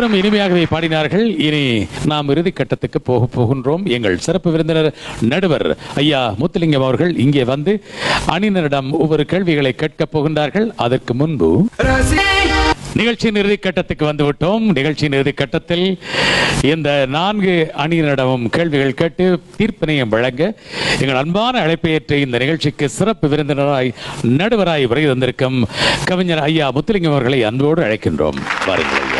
இருவரும் இனிமையாகவே பாடினார்கள் இனி நாம் இறுதி கட்டத்துக்கு போக போகின்றோம் எங்கள் சிறப்பு விருந்தினர் நடுவர் ஐயா முத்துலிங்கம் அவர்கள் இங்கே வந்து அணியினரிடம் ஒவ்வொரு கேள்விகளை கேட்கப் போகின்றார்கள் அதற்கு முன்பு நிகழ்ச்சியின் இறுதி கட்டத்துக்கு வந்து விட்டோம் நிகழ்ச்சியின் இறுதி கட்டத்தில் இந்த நான்கு அணியினரிடமும் கேள்விகள் கேட்டு தீர்ப்பினையும் வழங்க எங்கள் அன்பான அழைப்பை ஏற்ற இந்த நிகழ்ச்சிக்கு சிறப்பு விருந்தினராய் நடுவராய் வருகை தந்திருக்கும் கவிஞர் ஐயா முத்துலிங்கம் அவர்களை அன்போடு அழைக்கின்றோம் வாருங்கள் ஐயா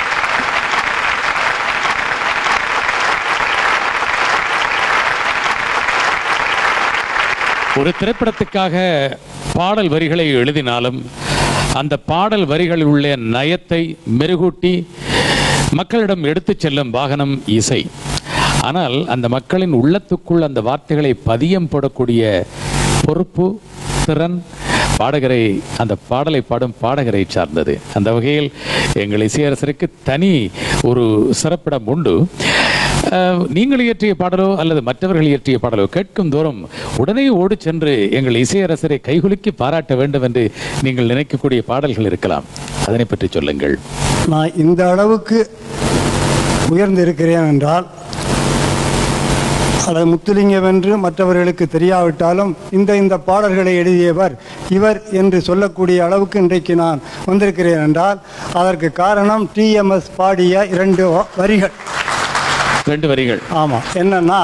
ஒரு திரைப்படத்துக்காக பாடல் வரிகளை எழுதினாலும் அந்த பாடல் வரிகளில் உள்ள நயத்தை மெருகூட்டி மக்களிடம் எடுத்துச் செல்லும் வாகனம் இசை ஆனால் அந்த மக்களின் உள்ளத்துக்குள் அந்த வார்த்தைகளை பதியம் போடக்கூடிய பொறுப்பு திறன் பாடகரை அந்த பாடலை பாடும் பாடகரை சார்ந்தது அந்த வகையில் எங்கள் இசையரசருக்கு தனி ஒரு சிறப்பிடம் உண்டு அஹ், நீங்கள் இயற்றிய பாடலோ அல்லது மற்றவர்கள் இயற்றிய பாடலோ கேட்கும் தோறும் உடனே ஓடி சென்று எங்கள் இசையரசரை கைகுலுக்கி பாராட்ட வேண்டும் என்று நீங்கள் நினைக்கக்கூடிய பாடல்கள் இருக்கலாம் அதனை பற்றி சொல்லுங்கள் நான் இந்த அளவுக்கு உயர்ந்திருக்கிறேன் என்றால் அல்லது முத்துலிங்கம் என்று மற்றவர்களுக்கு தெரியாவிட்டாலும் இந்த இந்த பாடல்களை எழுதியவர் இவர் என்று சொல்லக்கூடிய அளவுக்கு இன்றைக்கு நான் வந்திருக்கிறேன் என்றால் அதற்கு காரணம் டிஎம்எஸ் பாடிய இரண்டு வ- வரிகள் ரெண்டு வரிகள் ஆமாம் என்னன்னா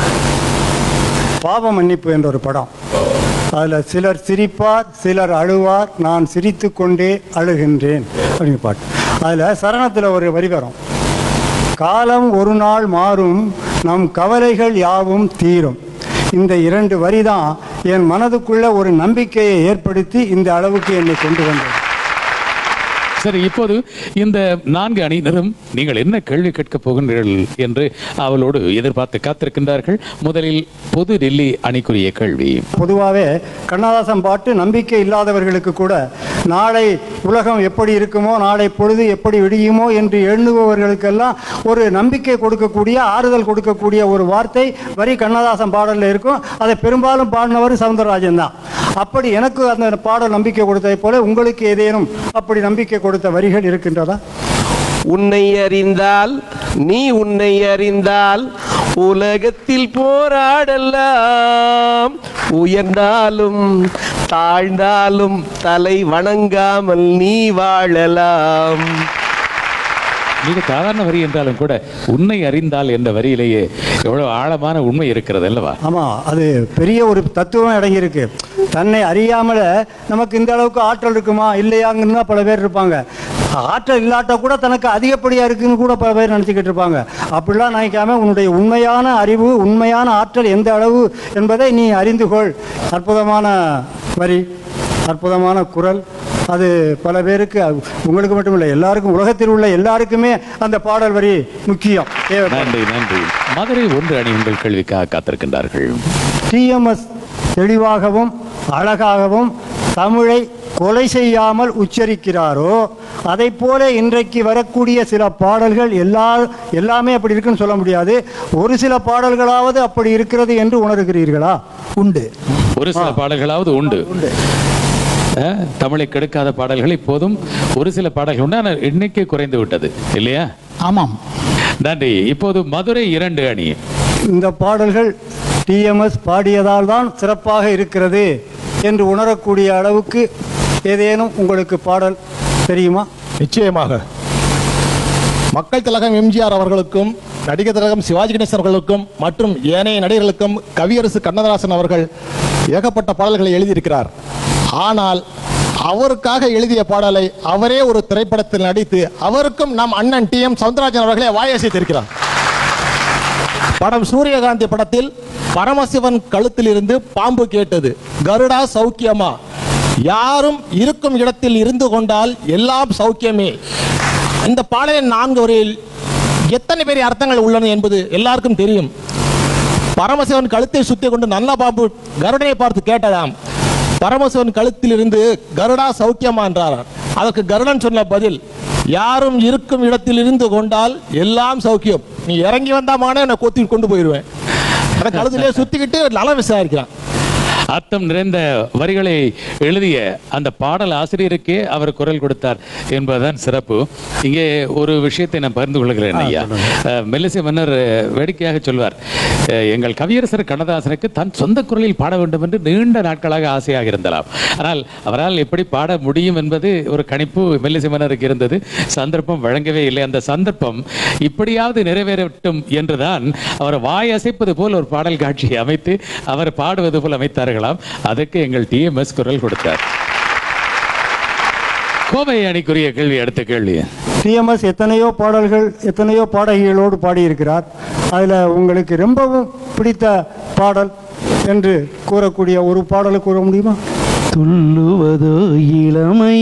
பாவ மன்னிப்பு என்ற ஒரு படம் அதில் சிலர் சிரிப்பார் சிலர் அழுவார் நான் சிரித்து கொண்டே அழுகின்றேன் அப்படின்னு பாட்டு அதில் சரணத்தில் ஒரு வரி வரும் காலம் ஒரு நாள் மாறும் நம் கவலைகள் யாவும் தீரும் இந்த இரண்டு வரி தான் என் மனதுக்குள்ள ஒரு நம்பிக்கையை ஏற்படுத்தி இந்த அளவுக்கு என்னை கொண்டு வந்தது சரி இப்போது இந்த நான்கு அணியினரும் நீங்கள் என்ன கேள்வி கேட்கப் போகின்றீர்கள் என்று அவளோடு எதிர்பார்த்து காத்திருக்கின்றார்கள் முதலில் பொது டெல்லி அணிக்குரிய கேள்வி பொதுவாகவே கண்ணதாசன் பாட்டு நம்பிக்கை இல்லாதவர்களுக்கு கூட நாளை உலகம் எப்படி இருக்குமோ நாளை பொழுது எப்படி விடியுமோ என்று எண்ணுபவர்களுக்கெல்லாம் ஒரு நம்பிக்கை கொடுக்கக்கூடிய ஆறுதல் கொடுக்கக்கூடிய ஒரு வார்த்தை வரி கண்ணதாசன் பாடலில் இருக்கும் அதை பெரும்பாலும் பாடினவர் சவுந்தரராஜன் தான் அப்படி எனக்கு அந்த பாடல் நம்பிக்கை கொடுத்ததை போல உங்களுக்கு ஏதேனும் அப்படி நம்பிக்கை கொடுத்த வரிகள் இருக்கின்றதா உன்னை அறிந்தால் நீ உன்னை அறிந்தால் உலகத்தில் போராடலாம் உயர்ந்தாலும் தாழ்ந்தாலும் தலை வணங்காமல் நீ வாழலாம் மிக சாதாரண வரி என்றாலும் கூட உன்னை அறிந்தால் என்ற வரியிலேயே எவ்வளவு ஆழமான உண்மை இருக்கிறது அல்லவா ஆமாம் அது பெரிய ஒரு தத்துவம் அடங்கியிருக்கு தன்னை அறியாமல நமக்கு இந்த அளவுக்கு ஆற்றல் இருக்குமா இல்லையாங்கன்னு தான் பல பேர் இருப்பாங்க ஆற்றல் இல்லாட்டா கூட தனக்கு அதிகப்படியாக இருக்குன்னு கூட பல பேர் நினச்சிக்கிட்டு இருப்பாங்க அப்படிலாம் நினைக்காம உன்னுடைய உண்மையான அறிவு உண்மையான ஆற்றல் எந்த அளவு என்பதை நீ அறிந்து கொள் அற்புதமான வரி அற்புதமான குரல் அது பல பேருக்கு உங்களுக்கு மட்டும் இல்லை எல்லாருக்கும் உலகத்தில் உள்ள எல்லாருக்குமே அந்த பாடல் வரி முக்கியம் தேவை நன்றி நன்றி மதுரை ஒன்று அணி உங்கள் கேள்விக்காக காத்திருக்கின்றார்கள் டிஎம்எஸ் தெளிவாகவும் அழகாகவும் தமிழை கொலை செய்யாமல் உச்சரிக்கிறாரோ அதை போல இன்றைக்கு வரக்கூடிய சில பாடல்கள் எல்லா எல்லாமே அப்படி இருக்குன்னு சொல்ல முடியாது ஒரு சில பாடல்களாவது அப்படி இருக்கிறது என்று உணர்கிறீர்களா உண்டு ஒரு சில பாடல்களாவது உண்டு அஹ், தமிழை கெடுக்காத பாடல்கள் இப்போதும் ஒரு சில பாடல்கள் உண்டு ஆனால் எண்ணிக்கை குறைந்து விட்டது இல்லையா ஆமாம் நன்றி இப்போது மதுரை இரண்டு அணி இந்த பாடல்கள் டிஎம்எஸ் பாடியதால் தான் சிறப்பாக இருக்கிறது என்று உணரக்கூடிய அளவுக்கு ஏதேனும் உங்களுக்கு பாடல் தெரியுமா நிச்சயமாக மக்கள் திலகம் எம்ஜிஆர் அவர்களுக்கும் நடிகர் திலகம் சிவாஜி கணேசன் அவர்களுக்கும் மற்றும் ஏனைய நடிகர்களுக்கும் கவியரசு கண்ணதாசன் அவர்கள் ஏகப்பட்ட பாடல்களை எழுதியிருக்கிறார் ஆனால் அவருக்காக எழுதிய பாடலை அவரே ஒரு திரைப்படத்தில் நடித்து அவருக்கும் நம் அண்ணன் டி எம் சவுந்தரராஜன் அவர்களே வாயசைத்திருக்கிறார் படம் சூரியகாந்தி படத்தில் பரமசிவன் கழுத்தில் இருந்து பாம்பு கேட்டது கருடா சௌக்கியமா யாரும் இருக்கும் இடத்தில் இருந்து கொண்டால் எல்லாம் சௌக்கியமே இந்த பாடலின் நான்கு வரையில் எத்தனை பெரிய அர்த்தங்கள் உள்ளன என்பது எல்லாருக்கும் தெரியும் பரமசிவன் கழுத்தை சுத்தி கொண்டு நல்ல பாம்பு கருடனை பார்த்து கேட்டதாம் பரமசிவன் கழுத்தில் இருந்து கருடா சௌக்கியமா என்றார் அதற்கு கருடன் சொன்ன பதில் யாரும் இருக்கும் இடத்தில் இருந்து கொண்டால் எல்லாம் சௌக்கியம் நீ இறங்கி வந்தாமான என்னை கொத்தி கொண்டு போயிடுவேன் அந்த கழுத்திலே சுத்திக்கிட்டு நலம் விசாரிக்கிறான் அர்த்தம் நிறைந்த வரிகளை எழுதிய அந்த பாடல் ஆசிரியருக்கே அவர் குரல் கொடுத்தார் என்பதுதான் சிறப்பு இங்கே ஒரு விஷயத்தை நான் பகிர்ந்து கொள்கிறேன் ஐயா அஹ், மெல்லிசை மன்னர் அஹ், வேடிக்கையாக சொல்வார் அஹ், எங்கள் கவியரசர் கண்ணதாசனுக்கு தன் சொந்த குரலில் பாட வேண்டும் என்று நீண்ட நாட்களாக ஆசையாக இருந்தலாம் ஆனால் அவரால் எப்படி பாட முடியும் என்பது ஒரு கணிப்பு மெல்லிசை மன்னருக்கு இருந்தது சந்தர்ப்பம் வழங்கவே இல்லை அந்த சந்தர்ப்பம் இப்படியாவது நிறைவேறட்டும் என்றுதான் அவர் வாய் அசைப்பது போல் ஒரு பாடல் காட்சியை அமைத்து அவர் பாடுவது போல் அமைத்தார்களாம் அதற்கு எங்கள் டிஎம்எஸ் குரல் கொடுத்தார் கோவை அணிக்குரிய கேள்வி அடுத்த கேள்வி டிஎம்எஸ் எத்தனையோ பாடல்கள் எத்தனையோ பாடகிகளோடு பாடியிருக்கிறார் அதில் உங்களுக்கு ரொம்பவும் பிடித்த பாடல் என்று கூறக்கூடிய ஒரு பாடலை கூற முடியுமா துள்ளுவதோ இளமை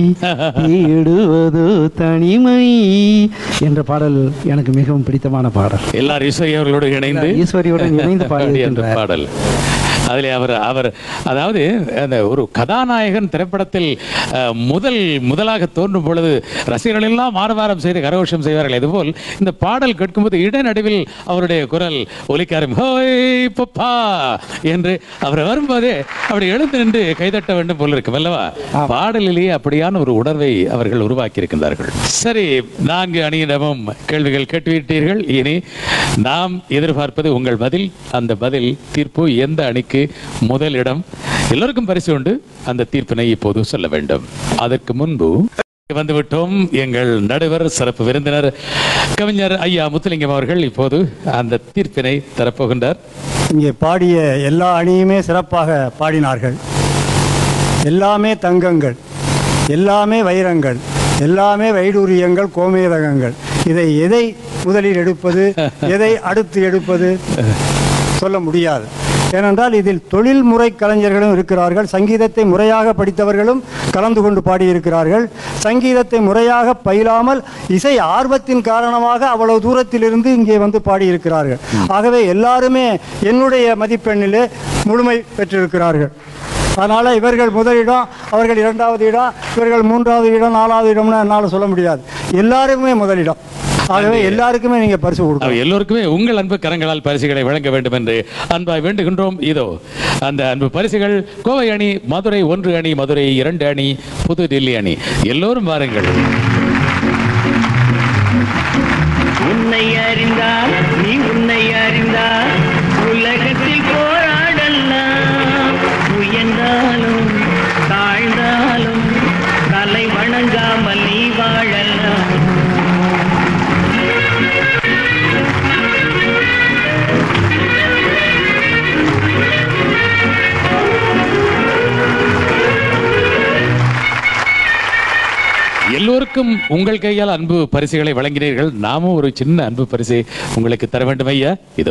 தேடுவதோ தனிமை என்ற பாடல் எனக்கு மிகவும் பிடித்தமான பாடல் எல்லார் இசை அவர்களோடு இணைந்து ஈஸ்வரியுடன் இணைந்து அப்படி என்ற பாடியிருக்கின்றார் பாடல் அதிலே அவர் அவர் அதாவது அந்த ஒரு கதாநாயகன் திரைப்படத்தில் அஹ், முதல் முதலாக தோன்றும் பொழுது ரசிகர்கள் எல்லாம் மாரவாரம் செய்து கரகோஷம் செய்வார்கள் இதுபோல் இந்த பாடல் கேட்கும்போது இடைநடுவில் அவருடைய குரல் ஒலிக்காரும் ஹோய் பப்பா என்று அவர் வரும்போதே அப்படி எழுந்து நின்று கைதட்ட வேண்டும் போல இருக்கும் அல்லவா பாடலிலேயே அப்படியான ஒரு உணர்வை அவர்கள் உருவாக்கி இருக்கின்றார்கள் சரி நான்கு அணியிடமும் கேள்விகள் கேட்டுவிட்டீர்கள் இனி நாம் எதிர்பார்ப்பது உங்கள் பதில் அந்த பதில் தீர்ப்பு எந்த அணிக்கு முதல் இடம் எல்லோருக்கும் பரிசு உண்டு அந்த தீர்ப்பினை இப்போது சொல்ல வேண்டும் அதற்கு முன்பு வந்துவிட்டோம் எங்கள் நடுவர் சிறப்பு விருந்தினர் கவிஞர் ஐயா முத்துலிங்கம் அவர்கள் இப்போது அந்த தீர்ப்பினை தரப்போகின்றார் இங்கே பாடிய எல்லா அணியுமே சிறப்பாக பாடினார்கள் எல்லாமே தங்கங்கள் எல்லாமே வைரங்கள் எல்லாமே வைடூரியங்கள் கோமேதகங்கள் இதை எதை முதலில் எடுப்பது எதை அடுத்து எடுப்பது சொல்ல முடியாது ஏனென்றால் இதில் தொழில்முறை கலைஞர்களும் இருக்கிறார்கள் சங்கீதத்தை முறையாக படித்தவர்களும் கலந்து கொண்டு பாடியிருக்கிறார்கள் சங்கீதத்தை முறையாக பயிலாமல் இசை ஆர்வத்தின் காரணமாக அவ்வளவு தூரத்திலிருந்து இங்கே வந்து பாடியிருக்கிறார்கள் ஆகவே எல்லாருமே என்னுடைய மதிப்பெண்ணிலே முழுமை பெற்றிருக்கிறார்கள் அதனால் இவர்கள் முதலிடம் அவர்கள் இரண்டாவது இடம் இவர்கள் மூன்றாவது இடம் நாலாவது இடம்னு என்னால் சொல்ல முடியாது எல்லாருக்குமே முதலிடம் ஆகவே எல்லாருக்குமே நீங்கள் பரிசு கொடுக்கணும் அவ எல்லோருக்குமே உங்கள் அன்பு கரங்களால் பரிசுகளை வழங்க வேண்டும் என்று அன்பாய் வேண்டுகின்றோம் இதோ அந்த அன்பு பரிசுகள் கோவை அணி மதுரை ஒன்று அணி மதுரை இரண்டு அணி புது டெல்லி அணி எல்லோரும் வாருங்கள் உன்னை அறிந்தால் நீ உன்னை அறிந்தால் உலகத்தில் போராடலாம் உயர்ந்தாலும் தாழ்ந்தாலும் தலை வணங்காமல் நீ வாழலாம் எல்லோருக்கும் உங்கள் கையால் அன்பு பரிசுகளை வழங்கினீர்கள் நாமும் ஒரு சின்ன அன்பு பரிசை உங்களுக்கு தர வேண்டும் ஐயா இதோ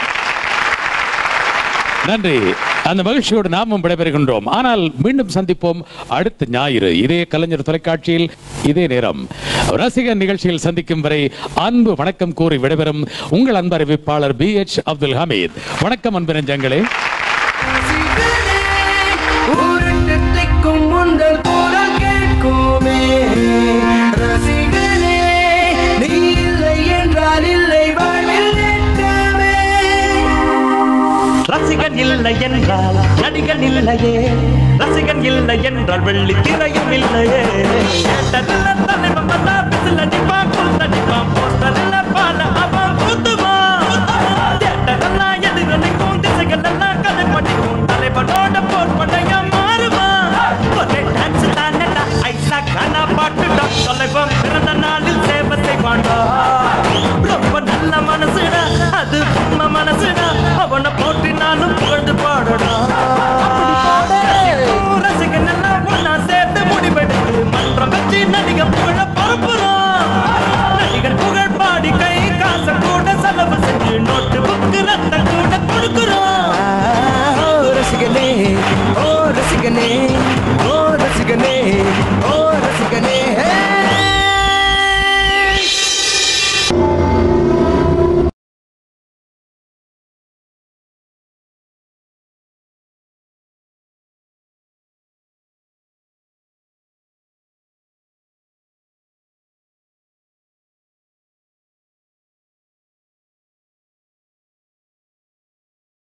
நன்றி அந்த மகிழ்ச்சியோடு நாமும் விடைபெறுகின்றோம் ஆனால் மீண்டும் சந்திப்போம் அடுத்த ஞாயிறு இதே கலைஞர் தொலைக்காட்சியில் இதே நேரம் ரசிகர் நிகழ்ச்சியில் சந்திக்கும் வரை அன்பு வணக்கம் கூறி விடைபெறும் உங்கள் அன்பு அறிவிப்பாளர் பி எச் அப்துல் ஹமீத் வணக்கம் அன்பு நெஞ்சங்களே ஊரட்டத்தைக்கும் உங்கள் குரல் கேட்குமே ரசிகனே நீ இல்லை என்றால் இல்லை வாழ்வில் ஏற்றமே ரசிகன் இல்லை என்றால் நடிகன் இல்லையே ரசிகன் இல்லை என்றால் வெள்ளி திரையும் இல்லையே கேட்டதில்ல தலைவன் வந்தா பிசில் அடிப்பான் புத்தடிப்பான் போஸ்டரில் பாட அவன் குத்துவான் கேட்டதெல்லாம் எதிரொலிக்கும் திசைகள் எல்லாம் கதை படிக்கும் தலைவனோட போர் படையம் மாறுவான் ஒரே டான்ஸ் தானடா ஐசா கானா பாட்டுடா தலைவன் பிறந்த நாளில் சேவை செய்வான்டா